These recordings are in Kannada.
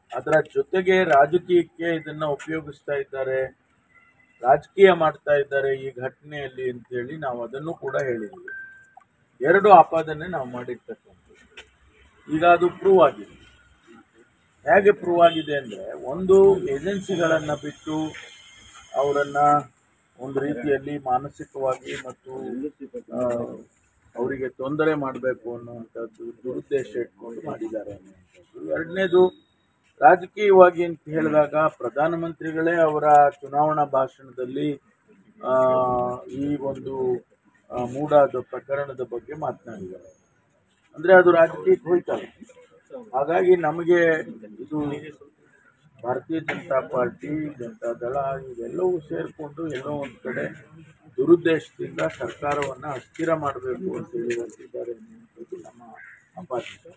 ಅದರ ಜೊತೆಗೆ ರಾಜಕೀಯಕ್ಕೆ ಇದನ್ನ ಉಪಯೋಗಿಸ್ತಾ ಇದ್ದಾರೆ ರಾಜಕೀಯ ಮಾಡ್ತಾ ಇದ್ದಾರೆ ಈ ಘಟನೆಯಲ್ಲಿ ಅಂತೇಳಿ ನಾವು ಅದನ್ನು ಕೂಡ ಹೇಳಿದ್ವಿ ಎರಡು ಆಪಾದನೆ ನಾವು ಮಾಡಿರ್ತಕ್ಕಂಥದ್ದು ಈಗ ಅದು ಪ್ರೂವ್ ಆಗಿದೆ ಹೇಗೆ ಪ್ರೂವ್ ಆಗಿದೆ ಅಂದರೆ ಒಂದು ಏಜೆನ್ಸಿಗಳನ್ನು ಬಿಟ್ಟು ಅವರನ್ನ ಒಂದು ರೀತಿಯಲ್ಲಿ ಮಾನಸಿಕವಾಗಿ ಮತ್ತು ಆ, ಅವರಿಗೆ ತೊಂದರೆ ಮಾಡಬೇಕು ಅನ್ನುವಂಥದ್ದು ದುರುದ್ದೇಶ ಇಟ್ಕೊಂಡು ಮಾಡಿದ್ದಾರೆ ಅನ್ನುವಂಥದ್ದು ಎರಡನೇದು ರಾಜಕೀಯವಾಗಿ ಅಂತ ಹೇಳಿದಾಗ ಪ್ರಧಾನಮಂತ್ರಿಗಳೇ ಅವರ ಚುನಾವಣಾ ಭಾಷಣದಲ್ಲಿ ಆ, ಈ ಒಂದು ಆ, ಮೂಡಾದ ಪ್ರಕರಣದ ಬಗ್ಗೆ ಮಾತನಾಡಿದ್ದಾರೆ ಅಂದರೆ ಅದು ರಾಜಕೀಯಕ್ಕೆ ಹೋಯ್ತಲ್ಲ ಹಾಗಾಗಿ ನಮಗೆ ಇದು ಭಾರತೀಯ ಜನತಾ ಪಾರ್ಟಿ ಜನತಾ ದಳ ಇವೆಲ್ಲವೂ ಸೇರಿಕೊಂಡು ಎಲ್ಲೋ ಒಂದು ಕಡೆ ದುರುದ್ದೇಶದಿಂದ ಸರ್ಕಾರವನ್ನು ಅಸ್ಥಿರ ಮಾಡಬೇಕು ಅಂತ ಹೇಳಿ ಹೊರಟಿದ್ದಾರೆ ಅನ್ನುವಂಥದ್ದು ನಮ್ಮ ಅಪಾರ್ಥ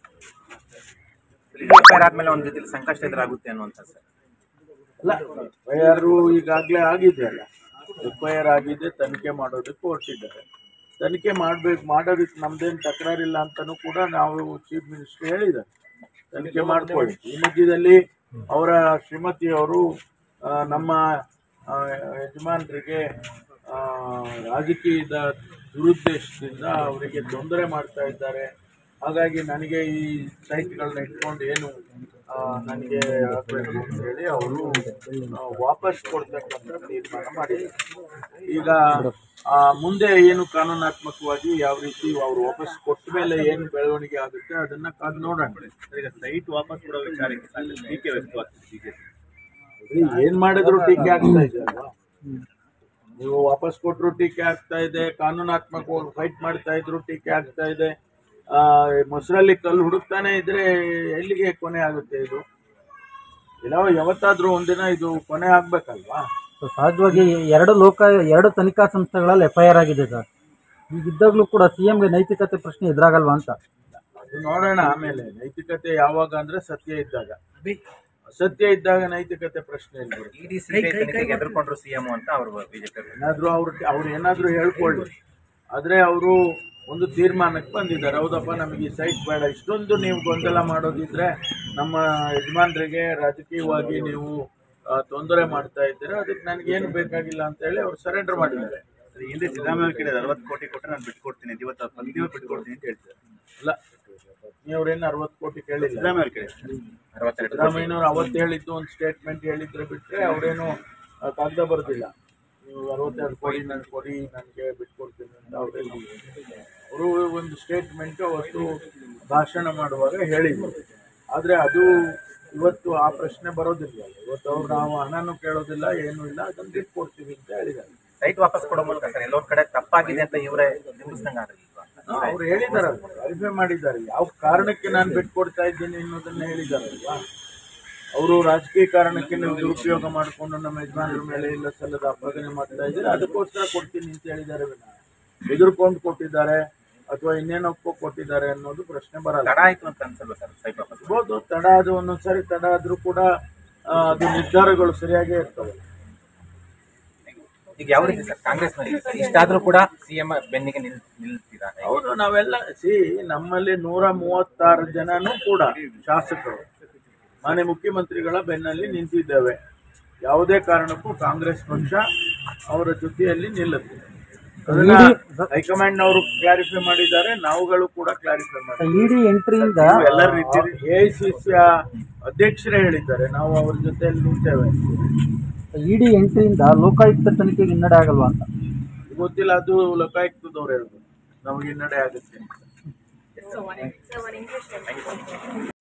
ಎಫ್ಐಆರ್ ಆದ್ಮೇಲೆ ಒಂದು ರೀತಿಯಲ್ಲಿ ಸಂಕಷ್ಟ ಎದುರಾಗುತ್ತೆ ಅನ್ನುವಂಥ ಸರ್ ಅಲ್ಲ ಎಫ್ ಐ ಆರ್ ಈಗಾಗಲೇ ಆಗಿದೆ ಅಲ್ಲ ಎಫ್ ಐ ಆರ್ ಆಗಿದೆ ತನಿಖೆ ಮಾಡೋದಕ್ಕೆ ಹೊರಟಿದ್ದಾರೆ ತನಿಖೆ ಮಾಡಬೇಕು ಮಾಡೋದಕ್ಕೆ ನಮ್ದೇನು ತಕರಾರಿಲ್ಲ ಅಂತಲೂ ಕೂಡ ನಾವು ಚೀಫ್ ಮಿನಿಸ್ಟರ್ ಹೇಳಿದ್ದಾರೆ ತನಿಖೆ ಮಾಡ್ಕೊಳ್ಳಿ ಈ ಮಧ್ಯದಲ್ಲಿ ಅವರ ಶ್ರೀಮತಿಯವರು ಆ, ನಮ್ಮ ಆ, ಯಜಮಾನರಿಗೆ ಆ, ರಾಜಕೀಯದ ದುರುದ್ದೇಶದಿಂದ ಅವರಿಗೆ ತೊಂದರೆ ಮಾಡ್ತಾ ಇದ್ದಾರೆ ಹಾಗಾಗಿ ನನಗೆ ಈ ಸೈಟ್ಗಳನ್ನ ಇಟ್ಕೊಂಡು ಏನು ಆ, ನನಗೆ ಆಗಬೇಕು ಅಂತ ಹೇಳಿ ಅವರು ಆ, ವಾಪಸ್ ಕೊಡ್ತಕ್ಕಂಥ ತೀರ್ಮಾನ ಮಾಡಿದ್ದಾರೆ ಈಗ ಆ, ಮುಂದೆ ಏನು ಕಾನೂನಾತ್ಮಕವಾಗಿ ಯಾವ ರೀತಿ ಅವರು ವಾಪಸ್ ಕೊಟ್ಟ ಮೇಲೆ ಏನು ಬೆಳವಣಿಗೆ ಆಗುತ್ತೆ ಅದನ್ನ ಕಾದು ನೋಡೋಣ ಈಗ ಸೈಟ್ ವಾಪಸ್ ಕೊಡೋ ವಿಚಾರಕ್ಕೆ ಸಾಕಷ್ಟು ಟೀಕೆ ವ್ಯಕ್ತವಾಗ್ತಿದೆ ಬಿಜೆಪಿ ಅದೇ ಏನ್ ಮಾಡಿದ್ರು ಟೀಕೆ ಆಗ್ತಾ ಇದೆ ಅಲ್ವಾ ನೀವು ವಾಪಸ್ ಕೊಟ್ಟರು ಟೀಕೆ ಆಗ್ತಾ ಇದೆ ಕಾನೂನಾತ್ಮಕವಾಗಿ ಫೈಟ್ ಮಾಡ್ತಾ ಇದ್ರು ಟೀಕೆ ಆಗ್ತಾ ಇದೆ ಆ, ಮೊಸರಲ್ಲಿ ಕಲ್ಲು ಹುಡುಕ್ತಾನೆ ಇದ್ರೆ ಎಲ್ಲಿಗೆ ಕೊನೆ ಆಗುತ್ತೆ ಇದು ಇಲ್ಲ ಯಾವತ್ತಾದ್ರೂ ಒಂದಿನ ಇದು ಕೊನೆ ಆಗ್ಬೇಕಲ್ವಾ ಸೊ ಸಹಜವಾಗಿ ಎರಡು ಲೋಕ ಎರಡು ತನಿಖಾ ಸಂಸ್ಥೆಗಳಲ್ಲಿ ಎಫ್ ಐ ಆರ್ ಆಗಿದೆ ಸರ್ ಹೀಗಿದ್ದಾಗಲೂ ಕೂಡ ಸಿ ಎಂಗೆ ನೈತಿಕತೆ ಪ್ರಶ್ನೆ ಎದುರಾಗಲ್ವಾ ಅಂತ ಅದು ನೋಡೋಣ ಆಮೇಲೆ ನೈತಿಕತೆ ಯಾವಾಗ ಅಂದ್ರೆ ಸತ್ಯ ಇದ್ದಾಗ ಅಸತ್ಯ ಇದ್ದಾಗ ನೈತಿಕತೆ ಪ್ರಶ್ನೆ ಇಲ್ಲ ಇಡಿ ಸಿಬಿಐ ತನಿಖೆಗೆ ಎದುರ್ಕೊಂಡ್ರು ಸಿಎಂ ಅಂತ ಅವರು ಬಿಜೆಪಿ ಏನಾದ್ರೂ ಅವ್ರು ಅವ್ರು ಏನಾದ್ರೂ ಹೇಳ್ಕೊಳ್ಳಿ ಆದ್ರೆ ಅವರು ಒಂದು ತೀರ್ಮಾನಕ್ಕೆ ಬಂದಿದ್ದಾರೆ ಹೌದಪ್ಪ ನಮಗೆ ಈ ಸೈಟ್ ಬೇಡ ಇಷ್ಟೊಂದು ನೀವು ಗೊಂದಲ ಮಾಡೋದಿದ್ರೆ ನಮ್ಮ ಯಜಮಾನರಿಗೆ ರಾಜಕೀಯವಾಗಿ ನೀವು ಆ, ತೊಂದರೆ ಮಾಡ್ತಾ ಇದ್ದೀರಾ ಅದಕ್ಕೆ ನನಗೇನು ಬೇಕಾಗಿಲ್ಲ ಅಂತ ಹೇಳಿ ಅವ್ರು ಸರೆಂಡರ್ ಮಾಡಿದ್ದಾರೆ ಹಿಂದೆ ಸಿದ್ದರಾಮಯ್ಯ ಕೇಳಿದ್ರೆ ಅರವತ್ತು ಕೋಟಿ ಕೊಟ್ಟರೆ ನಾನು ಬಿಟ್ಕೊಡ್ತೀನಿ ಇವತ್ತು ಪಂದ್ಯ ಬಿಟ್ಕೊಡ್ತೀನಿ ಅಂತ ಹೇಳ್ತಾರೆ ಅಲ್ಲ ನೀವ್ರೇನು ಅರವತ್ತು ಕೋಟಿ ಕೇಳಿಲ್ಲ ಸಿದ್ದರಾಮಯ್ಯ ಕೇಳಿದ್ರು ಅರವತ್ತೆರಡು ಸಿದ್ದರಾಮಯ್ಯನವ್ರು ಅವತ್ತು ಹೇಳಿದ್ದು ಒಂದು ಸ್ಟೇಟ್ಮೆಂಟ್ ಹೇಳಿದ್ರೆ ಬಿಟ್ಟರೆ ಅವರೇನು ಕಾಗದ ಬರೆದಿಲ್ಲ ನೀವು ಅರವತ್ತೆರಡು ಕೋಟಿ ನನಗೆ ಕೊಡಿ ನನಗೆ ಬಿಟ್ಕೊಡ್ತೀನಿ ಅಂತ ಅವರೇನು ಅವರು ಒಂದು ಸ್ಟೇಟ್ಮೆಂಟ್ ಅವತ್ತು ಭಾಷಣ ಮಾಡುವಾಗ ಹೇಳಿದ್ರು ಆದರೆ ಅದು ಇವತ್ತು ಆ ಪ್ರಶ್ನೆ ಬರೋದಿಲ್ಲ ಇವತ್ತು ಅವ್ರು ನಾವು ಹಣನೂ ಕೇಳೋದಿಲ್ಲ ಏನೂ ಇಲ್ಲ ಅದನ್ನು ಬಿಟ್ಕೊಡ್ತೀವಿ ಅಂತ ಹೇಳಿದ್ದಾರೆ ಸೈಟ್ ವಾಪಸ್ ಕೊಡೋ ಮೂಲಕ ಸರ್ ಎಲ್ಲೊಂದ್ ಕಡೆ ತಪ್ಪಾಗಿದೆ ಅಂತ ಇವರೇ ನಿಲ್ಲಿಸ್ದಂಗೆ ಆಗಲಿಲ್ವಾ ಅವ್ರು ಹೇಳಿದಾರಲ್ಲ ವೆರಿಫೈ ಮಾಡಿದ್ದಾರೆ ಯಾವ ಕಾರಣಕ್ಕೆ ನಾನು ಬಿಟ್ಕೊಡ್ತಾ ಇದ್ದೀನಿ ಅನ್ನೋದನ್ನ ಹೇಳಿದಾರಲ್ವಾ ಅವರು ರಾಜಕೀಯ ಕಾರಣಕ್ಕೆ ನೀವು ದುರುಪಯೋಗ ಮಾಡಿಕೊಂಡು ನಮ್ಮ ಯಜಮಾನರ ಮೇಲೆ ಇಲ್ಲ ಸಲ್ಲದ ಆಪಾದನೆ ಮಾಡ್ತಾ ಇದ್ದೀರಿ ಅದಕ್ಕೋಸ್ಕರ ಕೊಡ್ತೀನಿ ಅಂತ ಹೇಳಿದ್ದಾರೆ ವಿನ ಹೆದರ್ಕೊಂಡು ಕೊಟ್ಟಿದ್ದಾರೆ ಅಥವಾ ಇನ್ನೇನೋ ಕೊಟ್ಟಿದ್ದಾರೆ ಅನ್ನೋದು ಪ್ರಶ್ನೆ ಬರಲ್ಲ ತಡ ಆಯ್ತು ಅಂತ ಅನ್ಸಲ್ವಾ ಸರ್ ಸೈಟ್ ವಾಪಸ್ ಇರ್ಬೋದು ತಡ ಅದು ಒಂದೊಂದ್ಸರಿ ತಡ ಆದ್ರೂ ಕೂಡ ಆ, ಅದು ನಿರ್ಧಾರಗಳು ಸರಿಯಾಗೇ ಇರ್ತವೆ ಈಗ ಯಾವ ರೀತಿ ಸರ್ ಕಾಂಗ್ರೆಸ್ನಲ್ಲಿ ಇಷ್ಟಾದ್ರೂ ಕೂಡ ಸಿಎಂ ಬೆನ್ನಿಗೆ ನಿಲ್ ನಿಲ್ತೀರಾ ಹೌದು ನಾವೆಲ್ಲ ಸಿ ನಮ್ಮಲ್ಲಿ ನೂರ ಮೂವತ್ತಾರು ಜನನೂ ಕೂಡ ಶಾಸಕರು ಮಾನ್ಯ ಮುಖ್ಯಮಂತ್ರಿಗಳ ಬೆನ್ನಲ್ಲಿ ನಿಂತಿದ್ದೇವೆ ಯಾವುದೇ ಕಾರಣಕ್ಕೂ ಕಾಂಗ್ರೆಸ್ ಪಕ್ಷ ಅವರ ಜೊತೆಯಲ್ಲಿ ನಿಲ್ಲುತ್ತೆ ಅದನ್ನ ಹೈಕಮಾಂಡ್ ಅವರು ಕ್ಲಾರಿಫೈ ಮಾಡಿದ್ದಾರೆ ನಾವುಗಳು ಕೂಡ ಕ್ಲಾರಿಫೈ ಮಾಡಿದ್ದೀವಿ ಇಡಿ ಎಂಟ್ರಿಯಿಂದ ಎಲ್ಲರ ರೀತಿ ಎ ಐ ಸಿ ಸಿಯ ಅಧ್ಯಕ್ಷರೇ ಹೇಳಿದ್ದಾರೆ ನಾವು ಅವ್ರ ಜೊತೆಯಲ್ಲಿ ನಿಂತೇವೆ ಇಡಿ ಎಂಟ್ರಿಯಿಂದ ಲೋಕಾಯುಕ್ತ ತನಿಖೆಗೆ ಹಿನ್ನಡೆ ಆಗಲ್ವಾ ಅಂತ ಗೊತ್ತಿಲ್ಲ ಅದು ಲೋಕಾಯುಕ್ತದವ್ರು ಹೇಳ್ಬೋದು ನಮಗೆ ಹಿನ್ನಡೆ ಆಗುತ್ತೆ ಅಂತ So one, so one English.